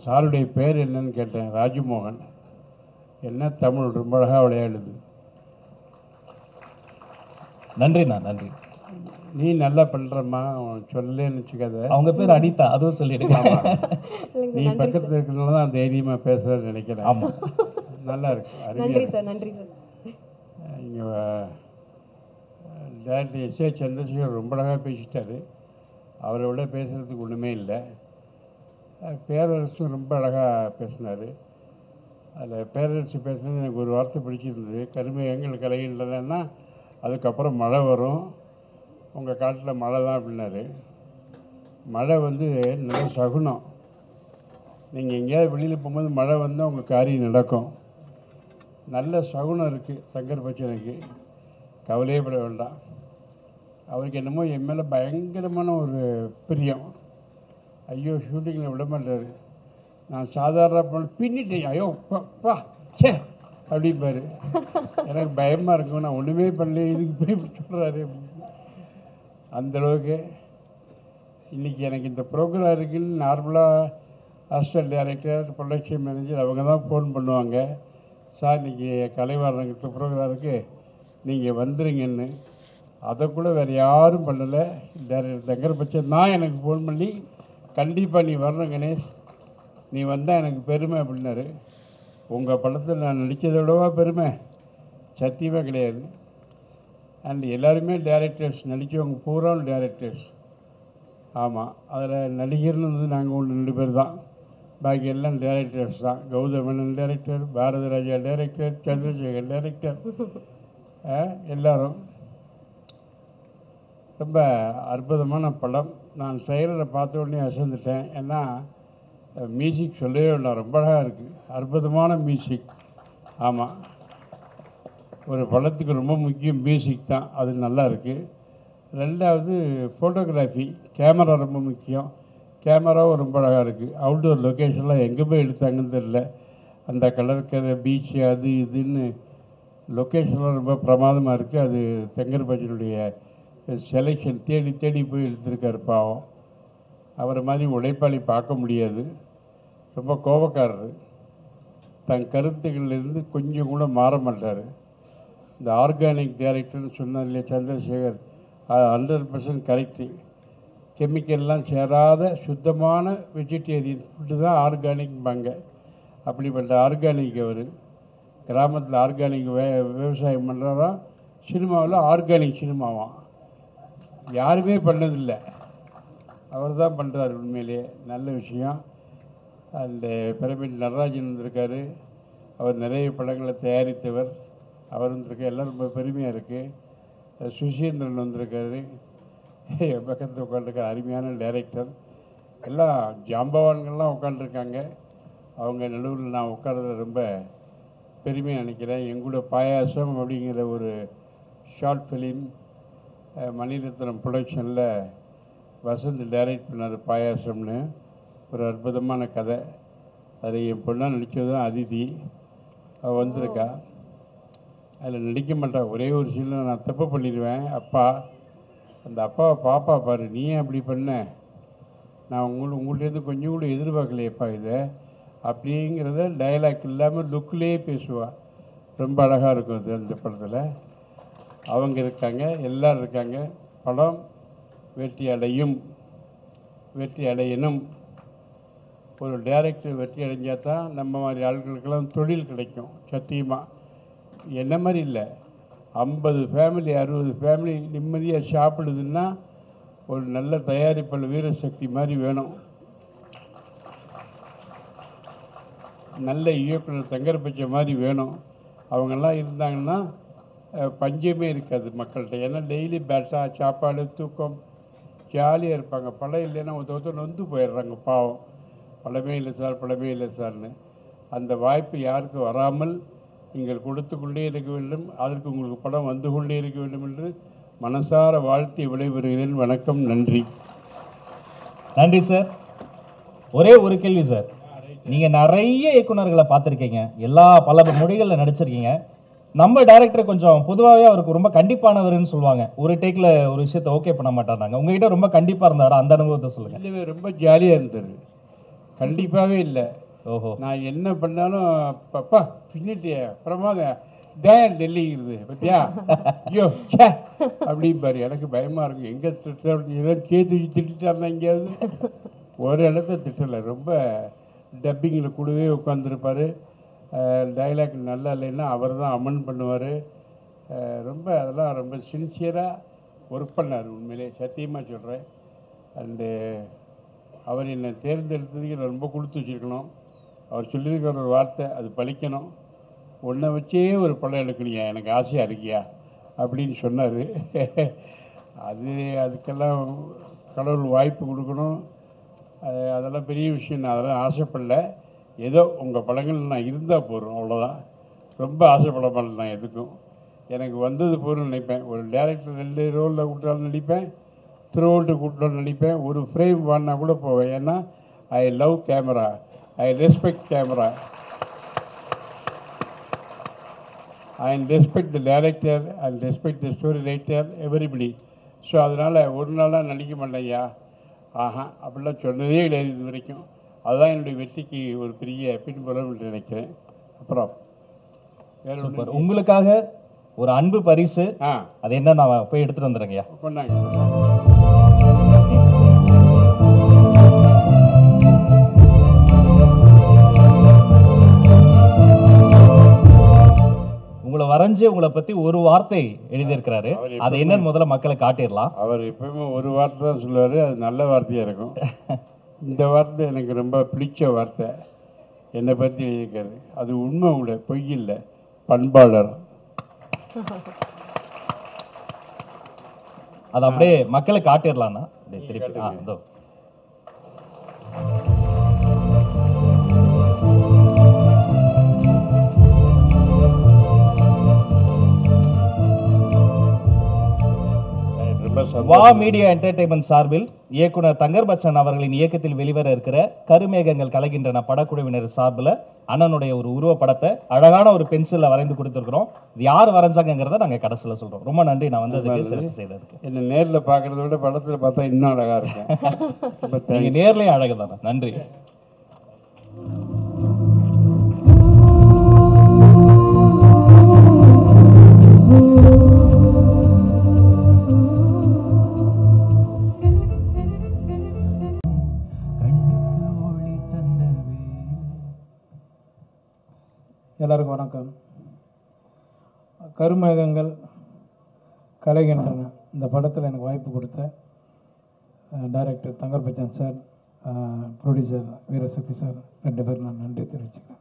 சாருடைய பேர் என்னன்னு கேட்டேன் ராஜமோகன் என்ன தமிழ் ரொம்ப அழகாக விளையாடுது நன்றிண்ணா நன்றி நீ நல்லா பண்ணுறம்மா சொல்லேன்னு வச்சுக்காத அவங்க பேர் அனிதா அதுவும் சொல்லிடுங்க நீ பக்கத்தில் இருக்கிறதுனால தான் தைரியமாக பேசுகிறேன்னு நினைக்கிறேன் ஆமா நல்லா இருக்கு நன்றி அருமையாக சார் நன்றி சார் இங்கே டேரக்டர் எஸ் ஏ சந்திரசேகர் ரொம்ப அழகாக பேசிட்டாரு அவரை விட பேசுகிறதுக்கு ஒன்றுமே இல்லை அஹ் பேரரசும் ரொம்ப அழகாக பேசினார் அதில் பேரரசு பேசுனது எனக்கு ஒரு வார்த்தை பிடிச்சிருந்தது கருமை எங்கள் கலைகள்லன்னா அதுக்கப்புறம் மழை வரும் உங்கள் காட்டில் மழை தான் அப்படின்னாரு மழை வந்து நல்ல சகுனம் நீங்கள் எங்கேயாவது வெளியில் போகும்போது மழை வந்தால் உங்கள் காரியம் நடக்கும் நல்ல சகுனம் இருக்குது சங்கர் பச்சனுக்கு கவலையே பட வேண்டாம் அவருக்கு என்னமோ என் மேலே பயங்கரமான ஒரு பிரியம் ஐயோ ஷூட்டிங்கில் விட மாட்டார் நான் சாதாரண பண்ண பின்னிட்டேன் ஐயோ பா, பா சே அப்படிம்பாரு எனக்கு பயமாக இருக்கும் நான் ஒன்றுமே பண்ணல இதுக்கு போய் இப்படி சொல்கிறாரு அந்த அளவுக்கு இன்றைக்கி எனக்கு இந்த ப்ரோக்ராம் இருக்குன்னு நார்மலாக அசிஸ்டன்ட் டைரக்டர் ப்ரொடக்ஷன் மேனேஜர் அவங்க தான் ஃபோன் பண்ணுவாங்க சார் இன்றைக்கி கலைவாரங்கிட்ட ப்ரோக்ராம் இருக்குது நீங்கள் வந்துருங்கன்னு அதை கூட வேறு யாரும் பண்ணலை டைரக்டர் தங்கர் பட்சம் தான் எனக்கு ஃபோன் பண்ணி கண்டிப்பாக நீ வரணும் கணேஷ் நீ வந்தால் எனக்கு பெருமை அப்படின்னாரு உங்கள் படத்தில் நான் நடித்ததை விடவா பெருமை சத்தியமாக கிடையாது அண்ட் எல்லாருமே டேரக்டர்ஸ் நடித்தவங்க பூரா டேரக்டர்ஸ் ஆமாம் அதில் நடிகர்னு வந்து நாங்கள் ஒன்று ரெண்டு பேர் தான் பாக்கி எல்லாம் டேரக்டர்ஸ் தான் கௌதமனன் director Bharathi Raja director Chandrasekhar director எல்லாரும் ரொம்ப அற்புதமான படம் நான் செயலில் பார்த்த உடனே அசந்துட்டேன் ஏன்னா மியூசிக் சொல்லவே வேண்டாம் ரொம்ப அழகாக இருக்குது அற்புதமான மியூசிக் ஆமாம் ஒரு படத்துக்கு ரொம்ப முக்கியம் மியூசிக் தான் அது நல்லா இருக்குது ரெண்டாவது ஃபோட்டோகிராஃபி கேமரா ரொம்ப முக்கியம் கேமராவும் ரொம்ப அழகாக இருக்குது அவுட்டோர் லொக்கேஷன்லாம் எங்கே போய் எடுத்தாங்கன்னு தெரில அந்த கடற்கரை பீச்சு அது இதுன்னு லொக்கேஷன்லாம் ரொம்ப பிரமாதமாக இருக்குது அது செங்கர் பச்சனுடைய செலெக்ஷன் தேடி தேடி போய் எடுத்திருக்காரு பாவம் அவரை மாதிரி உழைப்பாளி பார்க்க முடியாது ரொம்ப கோபக்காரர் தன் கருத்துக்களிலிருந்து கொஞ்சம் கூட மாற மாட்டார் இந்த ஆர்கானிக் டைரக்டர்னு சொன்னார் இல்லையா சந்திரசேகர் அது ஹண்ட்ரட் பர்சன்ட் கரெக்டு கெமிக்கல்லாம் சேராத சுத்தமான வெஜிடேரியன் ஃபுட்டு தான் ஆர்கானிக்பாங்க அப்படிப்பட்ட ஆர்கானிக் அவர் கிராமத்தில் ஆர்கானிக் வே விவசாயம் பண்ணுறாராம் சினிமாவில் ஆர்கானிக் சினிமாவாம் யாருமே பண்ணதில்லை அவர் தான் பண்ணுறாரு உண்மையிலேயே நல்ல விஷயம் அந்த பிரமிட் நடராஜன் வந்திருக்காரு அவர் நிறைய படங்களை தயாரித்தவர் அவர் வந்திருக்க எல்லாம் ரொம்ப பெருமையாக இருக்குது சுசீந்திரன் வந்திருக்காரு என் பக்கத்தில் உட்காந்துருக்க அருமையான டைரக்டர் எல்லாம் ஜாம்பவான்கள்லாம் உட்காந்துருக்காங்க அவங்க நடுவில் நான் உட்கார்றதுல ரொம்ப பெருமையாக நினைக்கிறேன் எங்கூட பாயாசம் அப்படிங்கிற ஒரு ஷார்ட் ஃபிலிம் மணிரத்னம் ப்ரொடக்ஷனில் வசந்த் டைரக்ட் பண்ணார் பாயாசம்னு ஒரு அற்புதமான கதை அதில் என் பொண்ணாக நடித்தது தான் அதிதி அவள் வந்திருக்கா அதில் நடிக்க மாட்டா ஒரே ஒரு சீனில் நான் தப்பு பண்ணிடுவேன் அப்பா அந்த அப்பாவை பாப்பா பாரு நீ ஏன் அப்படி பண்ண நான் உங்கள் உங்கள்கிட்டருந்து கொஞ்சம் கூட எதிர்பார்க்கலையப்பா இதை அப்படிங்கிறத டயலாக் இல்லாமல் லுக்லேயே பேசுவாள் ரொம்ப அழகாக இருக்கும் அது அந்த படத்தில் அவங்க இருக்காங்க எல்லாரும் இருக்காங்க படம் வெற்றி அடையும் வெற்றி அடையணும் ஒரு டைரக்டர் வெற்றி அடைஞ்சால் தான் நம்ம மாதிரி ஆட்களுக்கெல்லாம் தொழில் கிடைக்கும் சத்தியமாக என்ன மாதிரி இல்லை ஐம்பது ஃபேமிலி அறுபது ஃபேமிலி நிம்மதியாக சாப்பிடுதுன்னா ஒரு நல்ல தயாரிப்பாளர் வீரசக்தி மாதிரி வேணும் நல்ல இயக்குனர் தங்கர்பட்ச மாதிரி வேணும் அவங்கெல்லாம் இருந்தாங்கன்னா அஹ், பஞ்சமே இருக்காது மக்கள்கிட்ட ஏன்னா டெய்லி பேட்டா சாப்பாடு தூக்கம் ஜாலியாக இருப்பாங்க படம் இல்லைன்னா ஒருத்த ஒருத்தர் நொந்து போயிடுறாங்க பாவம் படமே இல்லை சார் படமே இல்லை சார்னு அந்த வாய்ப்பு யாருக்கும் வராமல் நீங்கள் கொடுத்து கொண்டே இருக்க வேண்டும் அதற்கு உங்களுக்கு படம் வந்து கொண்டே இருக்க வேண்டும் என்று மனசார வாழ்த்தி விடைபெறுகிறேன் வணக்கம் நன்றி நன்றி சார் ஒரே ஒரு கேள்வி சார் நீங்க நிறைய இயக்குனர்களை பார்த்துருக்கீங்க எல்லா பல மொழிகளில் நடிச்சிருக்கீங்க நம்ம டைரக்டர் கொஞ்சம் பொதுவாகவே அவருக்கு ரொம்ப கண்டிப்பானவர்னு சொல்லுவாங்க ஒரு டேக்ல ஒரு விஷயத்த ஓகே பண்ண மாட்டாங்க உங்ககிட்ட ரொம்ப கண்டிப்பா இருந்தாரு அந்த அனுபவத்தை சொல்லுங்க இல்லவே ரொம்ப ஜாலியாக இருந்தார் கண்டிப்பாகவே இல்லை ஓஹோ நான் என்ன பண்ணாலும் பப்பா பின்னிட்டிய பிரமாதம் தயார் டெல்லிங்கிறது பத்தியா ஐயோ ச்சே அப்படிம்பாரு எனக்கு பயமாக இருக்கும் எங்கே திட்ட ஏதோ கேத்து திட்டாருன்னா எங்கேயாவது ஒரு இடத்த திட்டலை ரொம்ப டப்பிங்கில் கூடவே உட்காந்துருப்பார் டைலாக் நல்லா இல்லைன்னா அவர் தான் அமன் பண்ணுவார் ரொம்ப அதெல்லாம் ரொம்ப சின்சியராக ஒர்க் பண்ணார் உண்மையிலே சத்தியமாக சொல்கிறேன் அண்டு அவர் என்னை தேர்ந்தெடுத்ததுக்கு நான் ரொம்ப கொடுத்து வச்சிருக்கணும் அவர் சொல்லியிருக்கிற ஒரு வார்த்தை அது பலிக்கணும் உன்னை வச்சே ஒரு படம் எடுக்கணுங்க எனக்கு ஆசையாக இருக்கியா அப்படின்னு சொன்னார் அது அதுக்கெல்லாம் கடவுள் வாய்ப்பு கொடுக்கணும் அது அதெல்லாம் பெரிய விஷயம் நான் அதெல்லாம் ஆசைப்படல ஏதோ உங்கள் படங்கள் நான் இருந்தால் போதும் அவ்வளோதான் ரொம்ப ஆசைப்பட மாட்டேன் நான் எதுக்கும் எனக்கு வந்தது போதும்னு நினைப்பேன் ஒரு டேரக்டர் ரெண்டு ரோலில் கூப்பிட்டாலும் நடிப்பேன் த்ரூ அவுட்டு கூப்பிட்டாலும் நடிப்பேன் ஒரு ஃப்ரேம் வாங்கினா கூட போவேன் ஏன்னா I love camera I respect camera I respect the director and respect the story writer everybody so அதனால் ஒரு நாளாக நடிக்க மாட்டேன்யா ஆஹா அப்படிலாம் சொன்னதே கிடையாது இது வரைக்கும் அதுதான் என்னுடைய வெற்றிக்கு ஒரு பெரிய பின்புலம் என்று நினைக்கிறேன் அப்புறம் வேற ஒண்ணு சூப்பர் உங்களுக்காக ஒரு அன்பு பரிசு ஆ அது என்ன நான் போய் எடுத்துட்டு வந்துடுறேங்கய்யா கொண்டாங்க உங்களை வரைஞ்சு உங்களை பத்தி ஒரு வார்த்தை எழுதியிருக்கிறாரு அவர் அது என்னன்னு முதல்ல மக்களை காட்டிடலாம் அவர் எப்பவுமே ஒரு வார்த்தை தான் சொல்லுவார் அது நல்ல வார்த்தையாக இருக்கும் இந்த வார்த்தை எனக்கு ரொம்ப பிடிச்ச வார்த்தை என்னை பற்றி எழுதியிருக்காரு அது உண்மை கூட பொய் இல்லை பண்பாளர் அதை அப்படியே மக்களை காட்டிடலாம்னா அப்படியே திருப்பி ஆ இதோ ரொம்ப வா சந்தோஷம் மீடியா என்டர்டைன்மெண்ட் சார்பில் இயக்குனர் தங்கர் பச்சன் அவர்களின் இயக்கத்தில் வெளிவர இருக்கிற கருமேகங்கள் கலகின்றன படக்குழுவினர் சார்பில் அண்ணனுடைய ஒரு உருவப்படத்தை அழகான ஒரு பென்சில்ல வரைந்து கொடுத்துருக்குறோம் இது யார் வரைஞ்சாங்கங்கிறத நாங்க கடைசியில் சொல்றோம் ரொம்ப நன்றி நான் வந்து அதுக்கு சிறப்பு செய்ததுக்கு என்னை நேரில் பார்க்குறத விட படத்தில் பார்த்தா இன்னும் அழகாக இருக்கும் ரொம்ப நீங்க thanks. நேர்லயே அழகு தானே நன்றி எல்லாருக்கும் வணக்கம் கருமேகங்கள் கலைகின்றன இந்த படத்தில் எனக்கு வாய்ப்பு கொடுத்த அஹ், டைரக்டர் தங்கர் பச்சன் சார் அஹ், ப்ரொடியூசர் வீரசக்தி சார் ரெண்டு பேரும் நான் நன்றி தெரிவிச்சுக்கிறேன்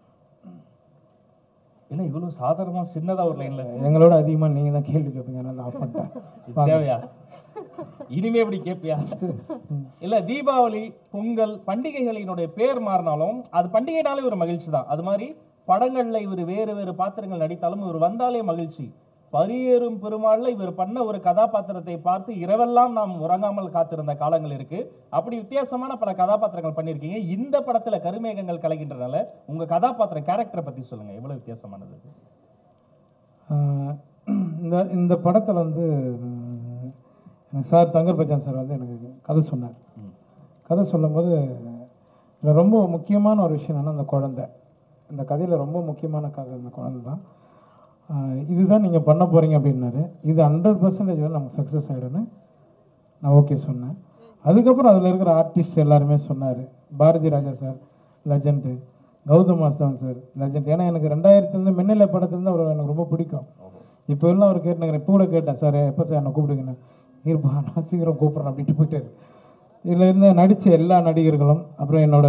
இல்ல இவ்வளவு சாதாரணமா சின்னதா ஒரு லைன்ல எங்களோட அதிகமாக நீங்கள் தான் கேள்வி கேட்பீங்க அதனால ஆஃப் பண்ணிட்டேன் தேவையா இனிமே இப்படி கேட்பியா இல்ல தீபாவளி பொங்கல் பண்டிகைகளினுடைய பேர் மாறினாலும் அது பண்டிகைனாலே ஒரு மகிழ்ச்சி தான் அது மாதிரி படங்கள்ல இவர் வேறு வேறு பாத்திரங்கள் நடித்தாலும் இவர் வந்தாலே மகிழ்ச்சி பரியேறும் பெருமாள்ல இவர் பண்ண ஒரு கதாபாத்திரத்தை பார்த்து இரவெல்லாம் நாம் உறங்காமல் காத்திருந்த காலங்கள் இருக்கு அப்படி வித்தியாசமான பல கதாபாத்திரங்கள் பண்ணியிருக்கீங்க இந்த படத்துல கருமேகங்கள் கலைகின்றனால உங்க கதாபாத்திரம் கேரக்டரை பத்தி சொல்லுங்க எவ்வளவு வித்தியாசமானது அஹ், இந்த இந்த படத்தில் வந்து அஹ், எனக்கு சார் தங்கர் பச்சன் சார் வந்து எனக்கு கதை சொன்னார் கதை சொல்லும்போது இதில் ரொம்ப முக்கியமான ஒரு விஷயம் என்னன்னா அந்த குழந்தை இந்த கதையில் ரொம்ப முக்கியமான கதை அந்த குழந்தை தான் அஹ், இதுதான் நீங்கள் பண்ண போகிறீங்க அப்படின்னாரு இது ஹண்ட்ரட் பர்சன்டேஜ் வந்து நமக்கு சக்ஸஸ் ஆகிடும்னு நான் ஓகே சொன்னேன் அதுக்கப்புறம் அதில் இருக்கிற ஆர்டிஸ்ட் எல்லாருமே சொன்னார் Bharathi Raja sir legend Gautham Vasthavan sir legend ஏன்னா எனக்கு ரெண்டாயிரத்துலேருந்து மின்னலை படத்துலேருந்து அவர் எனக்கு ரொம்ப பிடிக்கும் இப்போ எல்லாம் அவர் கேட்டுனேன் இப்போ கூட கேட்டேன் சார் எப்போ சார் என்னை கூப்பிடுங்கண்ணே இருப்பா நான் சீக்கிரம் கூப்பிட்றேன் அப்படின்ட்டு போயிட்டாரு இதில் இருந்து நடித்த எல்லா நடிகர்களும் அப்புறம் என்னோட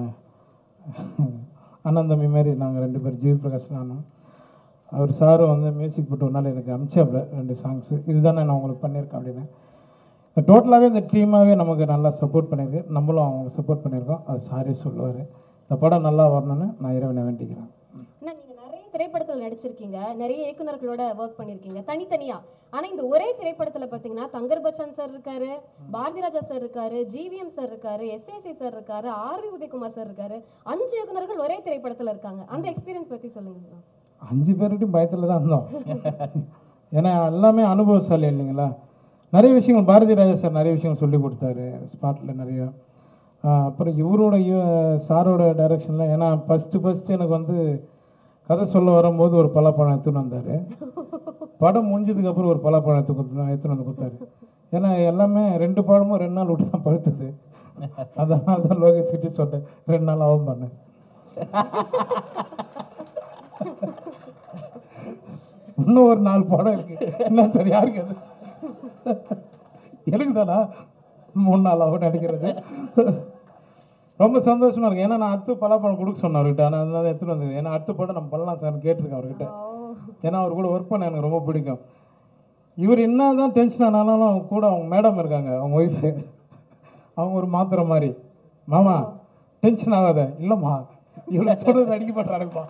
அண்ணன் தம்பி மாதிரி நாங்கள் ரெண்டு பேர் ஜீவ் பிரகாஷ் நானும் அவர் சாரும் வந்து மியூசிக் போட்டு ஒரு நாள் எனக்கு அமிச்சாப்ல ரெண்டு சாங்ஸு இதுதானே நான் உங்களுக்கு பண்ணியிருக்கேன் அப்படின்னு டோட்டலாகவே இந்த டீமாகவே நமக்கு நல்லா சப்போர்ட் பண்ணியிருக்கு நம்மளும் அவங்க சப்போர்ட் பண்ணியிருக்கோம் அது சாரே சொல்லுவார் இந்த படம் நல்லா வரணும்னு நான் இறைவனை வேண்டிக்கிறேன் அண்ணா நீங்க நிறைய திரைப்படத்துல நடிச்சிருக்கீங்க நிறைய இயக்குனர்களோட ஒர்க் பண்ணிருக்கீங்க தனித்தனியா ஆனா இந்த ஒரே திரைப்படத்துல பாத்தீங்கன்னா தங்கர் பச்சான் சார் இருக்காரு பாரதி ராஜா சார் இருக்காரு ஜிவிஎம் சார் இருக்காரு எஸ்ஏசி சார் இருக்காரு ஆர் வி உதயகுமார் சார் இருக்காரு அஞ்சு இயக்குனர்கள் ஒரே திரைப்படத்துல இருக்காங்க அந்த எக்ஸ்பீரியன்ஸ் பத்தி சொல்லுங்க அண்ணா. அஞ்சு பேர்கிட்டையும் பயத்தில் தான் இருந்தோம் ஏன்னா எல்லாமே அனுபவசாலி இல்லைங்களா நிறைய விஷயங்கள் பாரதி ராஜா சார் நிறைய விஷயங்கள் சொல்லி கொடுத்தாரு ஸ்பாட்டில் நிறைய ஆஹ் அப்புறம் இவரோட இவ- சாரோட டைரக்ஷனில் ஏன்னா ஃபஸ்ட்டு ஃபஸ்ட்டு எனக்கு வந்து கதை சொல்ல வரும்போது ஒரு பலாப்பழம் எடுத்துன்னு வந்தார் படம் முடிஞ்சதுக்கு அப்புறம் ஒரு பலாப்பழம் எடுத்து கொடுத்து எடுத்துன்னு வந்து கொடுத்தாரு ஏன்னா எல்லாமே ரெண்டு பழமும் ரெண்டு நாள் விட்டு தான் பழுத்தது அதனால தான் லோகேஷ் கிட்டே சொன்னேன் ரெண்டு நாள் ஆகும் பண்ணேன் இன்னும் ஒரு நாலு படம் இருக்கு என்ன சரி யாருக்கு அது எனக்கு தானா மூணு நாள் ஆகும் நடிக்கிறது ரொம்ப சந்தோஷமா இருக்கு ஏன்னா நான் அடுத்து பலாப்பழம் கொடுக்க சொன்னேன் அவர்கிட்ட ஆனால் அதனால எடுத்துட்டு வந்தது ஏன்னா அடுத்த படம் நம்ம பண்ணலாம் சார் கேட்டிருக்கேன் அவர்கிட்ட ஏன்னா அவர் கூட ஒர்க் பண்ண எனக்கு ரொம்ப பிடிக்கும் இவர் என்ன தான் டென்ஷன் ஆனாலும் அவங்க கூட அவங்க மேடம் இருக்காங்க அவங்க ஒய்ஃபு அவங்க ஒரு மாத்திரை மாதிரி மாமா டென்ஷன் ஆகாத இல்லைம்மா இவ்வளோ சொல்கிறது நடிக்க மாட்டானுங்கப்பா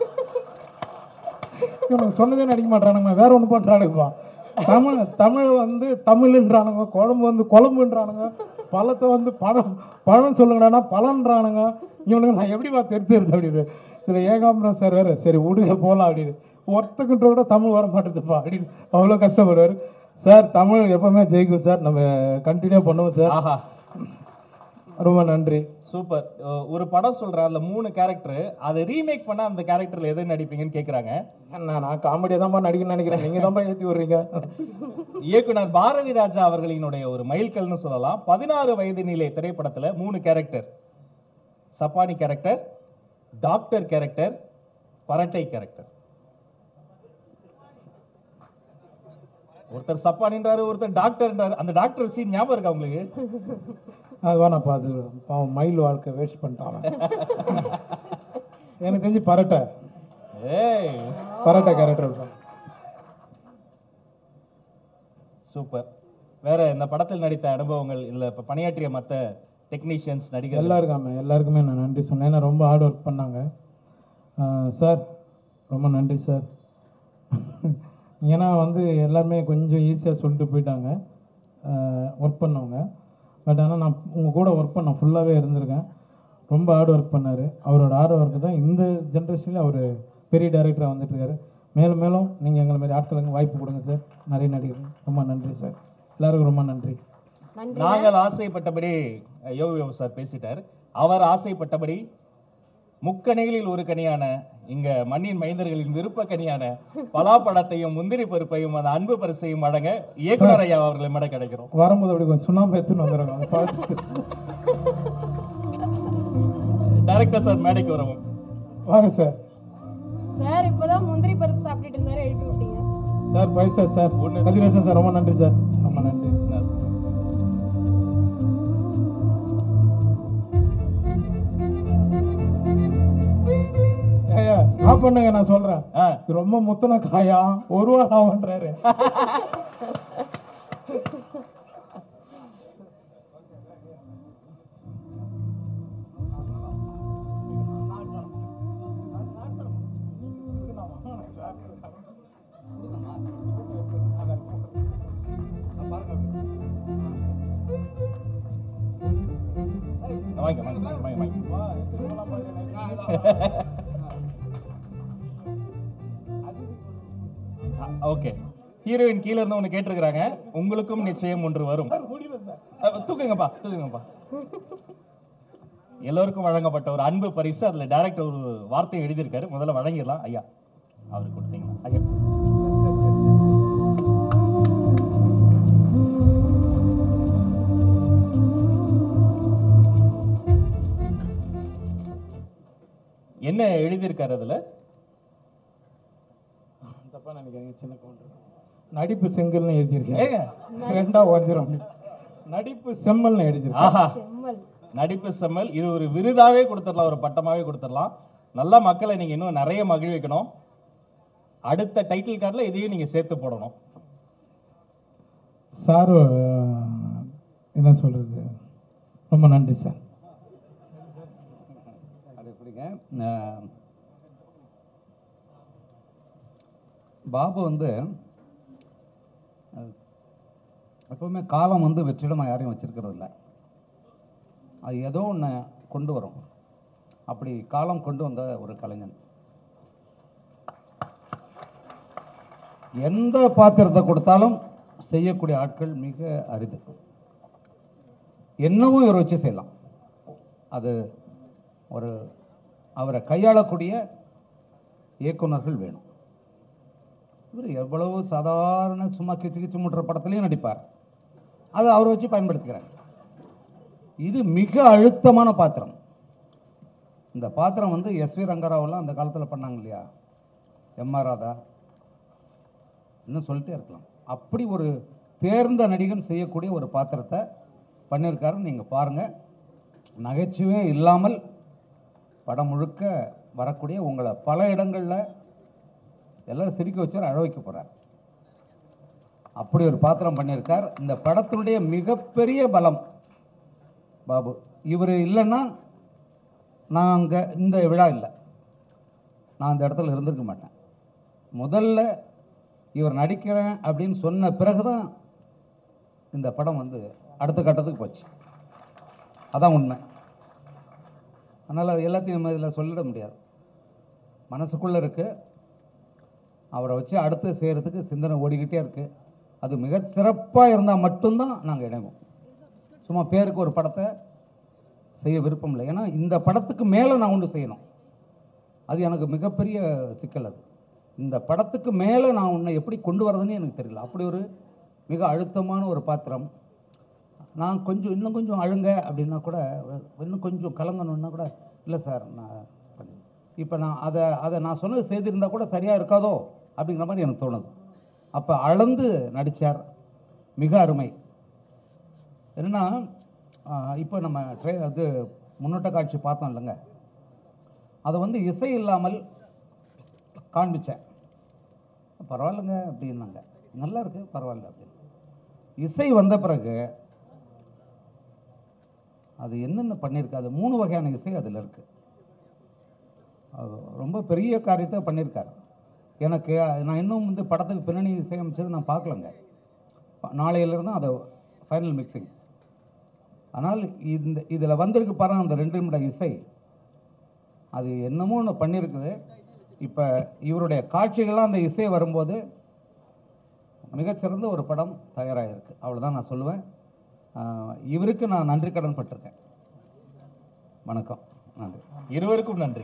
இவனுக்கு சொன்னதே நடிக்க மாட்டானுங்க வேற ஒன்று பண்ணுறானுங்கப்பா தமிழ் தமிழ் வந்து தமிழ்ன்றானுங்க குழம்பு வந்து குழம்புன்றானுங்க பழத்தை வந்து பழம் பழம் சொல்லுங்கடானா பழன்றானுங்க இவனுக்கு நான் எப்படிப்பா தெரிஞ்சிருது அப்படின்னு இதில் ஏகாம்பரம் சார் வேறு சரி விடுங்க போகலாம் அப்படின்னு ஒருத்தக்கிட்ட கூட தமிழ் வர மாட்டேதுப்பா அப்படின்னு அவ்வளோ கஷ்டப்படுவார் சார் தமிழ் எப்பவுமே ஜெயிக்கும் சார் நம்ம கண்டினியூ பண்ணுவோம் சார் ஆஹா ரொம்ப நன்றி சூப்பர் அஹ் ஒரு படம் சொல்றேன் அதுல மூணு கேரக்டர் அதை ரீமேக் பண்ணா அந்த கேரக்டர்ல எதை நடிப்பீங்கன்னு கேக்குறாங்க நான் நான் காமெடியாக தான்ப்பா நடிக்கணும்னு நினைக்கிறேன் நீங்கள் தான்ப்பா ஏற்றி விட்றீங்க இயக்குனர் பாரதி ராஜா அவர்களினுடைய ஒரு மைல்கல்னு சொல்லலாம் பதினாறு வயது நிலை திரைப்படத்துல மூணு character Chappani character doctor character Parattai character ஒருத்தர் சப்பானின்றாரு ஒருத்தர் டாக்டர்ன்றாரு அந்த டாக்டர் சீன் ஞாபகம் இருக்கா உங்களுக்கு அது வேணாப்பா அது பாவம் மயில் வாழ்க்கை வேஸ்ட் பண்ணிட்டான் எனக்கு தெரிஞ்சு பரட்டை ஏய் பரட்டை கேரக்டர் இருக்கும் சூப்பர் வேற இந்த படத்தில் நடித்த அனுபவங்கள் இல்ல இப்ப பணியாற்றிய மத்த டெக்னீஷியன்ஸ் நடிகர்கள் எல்லாருக்காமே எல்லாருக்குமே நான் நன்றி சொன்னேன் ஏன்னா ரொம்ப ஹார்ட் ஒர்க் பண்ணாங்க சார் ரொம்ப நன்றி சார் ஏன்னா வந்து எல்லாருமே கொஞ்சம் ஈஸியாக சொல்லிட்டு போயிட்டாங்க ஒர்க் பண்ணவங்க பட் ஆனால் நான் உங்கள் கூட ஒர்க் பண்ண ஃபுல்லாகவே இருந்திருக்கேன் ரொம்ப ஹார்ட் ஒர்க் பண்ணார் அவரோட ஹார்ட் ஒர்க்கு தான் இந்த ஜென்ரேஷனில் அவர் பெரிய டைரக்டராக வந்துட்டுருக்காரு மேலும் மேலும் நீங்கள் எங்களை மாதிரி ஆட்களுக்கு வாய்ப்பு கொடுங்க சார் நிறைய நடிகர்கள் ரொம்ப நன்றி சார் எல்லாருக்கும் ரொம்ப நன்றி நன்றி நாங்கள் ஆசைப்பட்டபடி அஹ், யோகி பாபு சார் பேசிட்டார் அவர் ஆசைப்பட்டபடி முக்கணிகளில் ஒரு கனியான இங்க மண்ணின் மைந்தர்களின் விருப்ப கனியான பலாப்பழத்தையும் முந்திரி பருப்பையும் அந்த அன்பு பரிசையும் வழங்க இயக்குனர் ஐயா அவர்களை மட கிடைக்கிறோம் வரும்போது அப்படி கொஞ்சம் சுண்ணாம்பு எடுத்துன்னு வந்துடுறாங்க பார்த்து டைரக்டர் சார் மேடைக்கு வரவும் வாங்க சார் சார் இப்பதான் முந்திரி பருப்பு சாப்பிட்டுட்டு இருந்தாரு எழுப்பி விட்டீங்க சார் பைசா சார் கதிரேசன் சார் ரொம்ப நன்றி சார் ரொம்ப நன்றி ஐயா ஆஃப் பண்ணுங்க நான் சொல்றேன் ஆ. இது ரொம்ப முத்தன காயா ஒரு வாரம் ஆகுன்றாரு வாங்க வாங்க வாங்க வாங்க ஓகே ஹீரோயின் கீழ இருந்து ஒன்று கேட்டிருக்கிறாங்க உங்களுக்கும் நிச்சயம் ஒன்று வரும் அஹ், தூக்குங்கப்பா தூக்குங்கப்பா எல்லோருக்கும் வழங்கப்பட்ட ஒரு அன்பு பரிசு அதுல டைரக்டர் ஒரு வார்த்தை எழுதியிருக்காரு முதல்ல வழங்கிடலாம் ஐயா அவருக்கு கொடுத்தீங்களா ஐயா என்ன எழுதியிருக்காரு அதுல தப்பா நினைக்காதீங்க சின்ன கவுண்டர் நடிப்பு செங்கல்னு எழுதியிருக்கேன் ஏங்க ரெண்டா உடஞ்சிரும் நடிப்பு செம்மல்னு எழுதியிருக்கேன் ஆஹா செம்மல் நடிப்பு செம்மல் இது ஒரு விருதாவே கொடுத்துடலாம் ஒரு பட்டமாவே கொடுத்துடலாம் நல்ல மக்களை நீங்க இன்னும் நிறைய மகிழ்விக்கணும் அடுத்த டைட்டில் கார்டில் இதையும் நீங்க சேர்த்து போடணும் சார் அஹ், என்ன சொல்றது ரொம்ப நன்றி சார் அது எப்படிங்க அஹ், பாபு வந்து அஹ், எப்பவுமே காலம் வந்து வெற்றிடமாக யாரையும் வச்சிருக்கிறது இல்ல அது ஏதோ ஒன்று கொண்டு வரும் அப்படி காலம் கொண்டு வந்த ஒரு கலைஞன் எந்த பாத்திரத்தை கொடுத்தாலும் செய்யக்கூடிய ஆட்கள் மிக அரிது என்னவும் இவரை வச்சு செய்யலாம் அது ஒரு அவரை கையாளக்கூடிய இயக்குனர்கள் வேணும் இவர் எவ்வளவு சாதாரண சும்மா கிச்சு கிச்சு முட்டுற படத்துலையும் நடிப்பார் அதை அவரை வச்சு பயன்படுத்திக்கிறாங்க இது மிக அழுத்தமான பாத்திரம் இந்த பாத்திரம் வந்து எஸ்வி ரங்கராவெல்லாம் அந்த காலத்தில் பண்ணாங்க இல்லையா எம்ஆர் ராதா இன்னும் சொல்லிட்டே இருக்கலாம் அப்படி ஒரு தேர்ந்த நடிகன் செய்யக்கூடிய ஒரு பாத்திரத்தை பண்ணியிருக்காரு நீங்கள் பாருங்கள் நகைச்சுவே இல்லாமல் படம் முழுக்க வரக்கூடிய உங்களை பல இடங்களில் எல்லாரும் சிரிக்க வச்சார் அழ வைக்க போகிறார் அப்படி ஒரு பாத்திரம் பண்ணியிருக்கார் இந்த படத்தினுடைய மிகப்பெரிய பலம் பாபு இவர் இல்லைன்னா நான் அங்கே இந்த விழா இல்லை நான் அந்த இடத்துல இருந்திருக்க மாட்டேன் முதல்ல இவர் நடிக்கிறேன் அப்படின்னு சொன்ன பிறகு தான் இந்த படம் வந்து அடுத்த கட்டத்துக்கு போச்சு அதான் உண்மை அதனால் அது எல்லாத்தையும் நம்ம இதில் சொல்லிட முடியாது மனசுக்குள்ளே இருக்குது அவரை வச்சு அடுத்து செய்கிறதுக்கு சிந்தனை ஓடிக்கிட்டே இருக்குது அது மிக சிறப்பாக இருந்தால் மட்டும்தான் நாங்கள் இணைவோம் சும்மா பேருக்கு ஒரு படத்தை செய்ய விருப்பம் இல்லை ஏன்னா இந்த படத்துக்கு மேலே நான் ஒன்று செய்யணும் அது எனக்கு மிகப்பெரிய சிக்கல் அது இந்த படத்துக்கு மேலே நான் உன்னை எப்படி கொண்டு வரதுன்னு எனக்கு தெரியல அப்படி ஒரு மிக அழுத்தமான ஒரு பாத்திரம் நான் கொஞ்சம் இன்னும் கொஞ்சம் அழுங்க அப்படின்னா கூட இன்னும் கொஞ்சம் கலங்கணுன்னா கூட இல்லை சார் நான் பண்ணி இப்போ நான் அதை அதை நான் சொன்னது செய்திருந்தால் கூட சரியாக இருக்காதோ அப்படிங்கிற மாதிரி எனக்கு தோணுது அப்போ அளந்து நடித்தார் மிக அருமை என்னன்னா இப்போ நம்ம ட்ரே அது முன்னோட்ட காட்சி பார்த்தோம் இல்லைங்க அதை வந்து இசை இல்லாமல் காண்பிச்சேன் பரவாயில்லைங்க அப்படின்னாங்க நல்லா இருக்கு பரவாயில்ல அப்படின்னு இசை வந்த பிறகு அது என்னென்ன பண்ணியிருக்கு அது மூணு வகையான இசை அதில் இருக்கு அது ரொம்ப பெரிய காரியத்தை பண்ணியிருக்காரு எனக்கு நான் இன்னும் வந்து படத்துக்கு பின்னணி இசையமைச்சது நான் பார்க்கலங்க நாளையிலிருந்து அதை ஃபைனல் மிக்சிங் ஆனால் இந்த இதில் வந்திருக்கு பாருங்க அந்த ரெண்டு நிமிட இசை அது என்னமோ ஒன்று பண்ணியிருக்குது இப்போ இவருடைய காட்சிகள்லாம் அந்த இசை வரும்போது மிகச்சிறந்த ஒரு படம் தயாராகிருக்கு அவ்வளோதான் நான் சொல்லுவேன் ஆஹ் இவருக்கு நான் நன்றி கடன் பட்டிருக்கேன் வணக்கம் நன்றி இருவருக்கும் நன்றி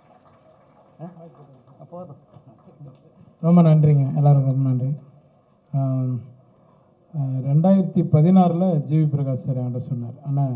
போதும் ரொம்ப நன்றிங்க எல்லாரும் ரொம்ப நன்றி ஆம், ஆஹ் ரெண்டாயிரத்தி பதினாறில் ஜிவி பிரகாஷ் சார் என்கிட்ட சொன்னார் ஆனால்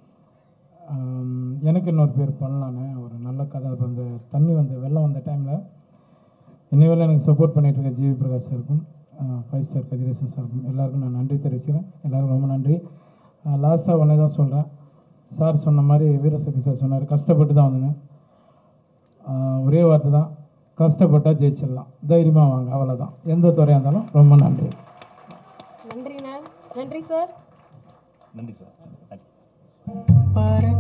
எனக்கு இன்னொரு பேர் பண்ணலான்னு ஒரு நல்ல கதை அப்ப அந்த தண்ணி வந்த வெள்ளம் வந்த டைமில் இன்னைவரை எனக்கு சப்போர்ட் பண்ணிட்டு இருக்க ஜிவி பிரகாஷ் சாருக்கும் ஃபைவ் ஸ்டார் கதிரேசன் சாருக்கும் எல்லாருக்கும் நான் நன்றி தெரிவிச்சுக்கிறேன் எல்லாருக்கும் ரொம்ப நன்றி லாஸ்ட்டாக ஒன்றே தான் சொல்கிறேன் சார் சொன்ன மாதிரி வீரசக்தி சார் சொன்னார் கஷ்டப்பட்டு தான் வந்தேன் ஆஹ் ஒரே வார்த்தை தான் கஷ்டப்பட்டால் ஜெயிச்சிடலாம் தைரியமாக வாங்க அவ்வளோதான் எந்த துறையாக இருந்தாலும் ரொம்ப நன்றி நன்றிண்ணா நன்றி சார் நன்றி சார் நன்றி